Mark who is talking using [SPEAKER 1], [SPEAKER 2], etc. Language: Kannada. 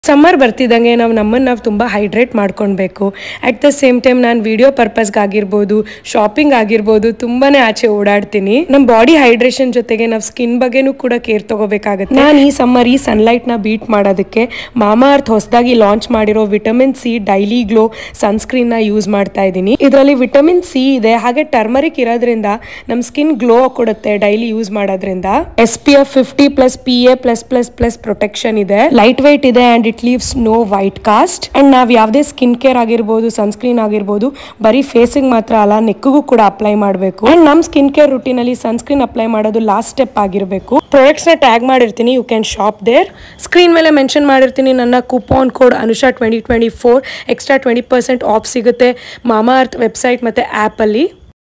[SPEAKER 1] ಸಮ್ಮರ್ ಬರ್ತಿದ್ದಂಗೆ ನಾವು ನಮ್ಮನ್ನು ನಾವು ತುಂಬ ಹೈಡ್ರೇಟ್ ಮಾಡ್ಕೊಳ್ಬೇಕು ಅಟ್ ದ ಸೇಮ್ ಟೈಮ್ ನಾನು ವಿಡಿಯೋ ಪರ್ಪಸ್ಗಾಗಿರ್ಬೋದು ಶಾಪಿಂಗ್ ಆಗಿರ್ಬೋದು ತುಂಬಾ ಆಚೆ ಓಡಾಡ್ತೀನಿ ನಮ್ಮ ಬಾಡಿ ಹೈಡ್ರೇಷನ್ ಜೊತೆಗೆ ನಾವು ಸ್ಕಿನ್ ಬಗ್ಗೆನೂ ಕೂಡ ಕೇರ್ ತಗೋಬೇಕಾಗುತ್ತೆ ನಾನು ಈ ಸಮ್ಮರ್ ಈ ಸನ್ಲೈಟ್ನ ಬೀಟ್ ಮಾಡೋದಕ್ಕೆ ಮಾಮಾ ಅರ್ತ್ ಹೊಸದಾಗಿ ಲಾಂಚ್ ಮಾಡಿರೋ ವಿಟಮಿನ್ ಸಿ ಡೈಲಿ ಗ್ಲೋ ಸನ್ಸ್ಕ್ರೀನ್ನ ಯೂಸ್ ಮಾಡ್ತಾ ಇದ್ದೀನಿ ಇದರಲ್ಲಿ ವಿಟಮಿನ್ ಸಿ ಇದೆ ಹಾಗೆ ಟರ್ಮರಿಕ್ ಇರೋದ್ರಿಂದ ನಮ್ಮ ಸ್ಕಿನ್ ಗ್ಲೋ ಕೊಡುತ್ತೆ ಡೈಲಿ ಯೂಸ್ ಮಾಡೋದ್ರಿಂದ S P F fifty plus P A plus plus plus protection ಇದೆ ಲೈಟ್ weight ಇದೆ and it leaves no white cast and ನಾವ್ ಯಾವುದೇ ಸ್ಕಿನ್ ಕೇರ್ ಆಗಿರ್ಬೋದು ಸನ್ಸ್ಕ್ರೀನ್ ಆಗಿರ್ಬೋದು ಬರೀ ಫೇಸಿಗೆ ಮಾತ್ರ ಅಲ್ಲ ನೆಕ್ಗೂ ಕೂಡ ಅಪ್ಲೈ ಮಾಡಬೇಕು ಅಂಡ್ ನಮ್ಮ ಸ್ಕಿನ್ ಕೇರ್ ರುಟೀನ್ ಅಲ್ಲಿ ಸನ್ಸ್ಕ್ರೀನ್ ಅಪ್ಲೈ ಮಾಡೋದು ಲಾಸ್ಟ್ ಸ್ಟೆಪ್ ಆಗಿರಬೇಕು ಪ್ರಾಡಕ್ಟ್ಸ್ ನ ಟ್ಯಾಗ್ ಮಾಡಿರ್ತೀನಿ you can shop there screen ಮೇಲೆ ಮೆನ್ಷನ್ ಮಾಡಿರ್ತೀನಿ ನನ್ನ coupon code Anusha twenty twenty four extra twenty percent off ಸಿಗುತ್ತೆ ಮಾಮಾ ಅರ್ತ್ ವೆಬ್ಸೈಟ್ ಮತ್ತೆ ಆ್ಯಪ್ ಅಲ್ಲಿ